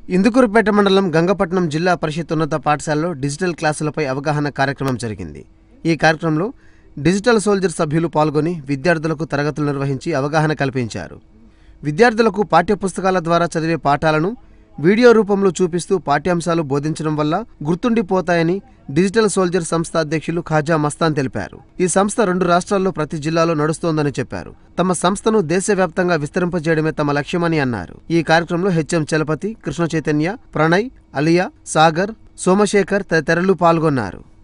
ఇందుకూరుపేట మండలం గంగపట్నం జిల్లా పరిషత్ ఉన్నత పాఠశాలలో డిజిటల్ క్లాసులపై అవగాహన కార్యక్రమం జరిగింది ఈ కార్యక్రమంలో డిజిటల్ సోల్జర్ సభ్యులు పాల్గొని విద్యార్థులకు తరగతులు నిర్వహించి అవగాహన కల్పించారు విద్యార్థులకు పాఠ్యపుస్తకాల ద్వారా చదివే పాఠాలను వీడియో రూపంలో చూపిస్తూ పాఠ్యాంశాలు బోధించడం వల్ల గుర్తుండిపోతాయని డిజిటల్ సోల్జర్ సంస్థ అధ్యక్షులు ఖాజా మస్తాన్ తెలిపారు ఈ సంస్థ రెండు రాష్ట్రాల్లో ప్రతి జిల్లాలో నడుస్తోందని చెప్పారు తమ సంస్థను దేశవ్యాప్తంగా విస్తరింపజేయడమే తమ లక్ష్యమని అన్నారు ఈ కార్యక్రమంలో హెచ్ఎం చలపతి కృష్ణ చైతన్య ప్రణయ్ అలియా సాగర్ సోమశేఖర్ తదితరులు పాల్గొన్నారు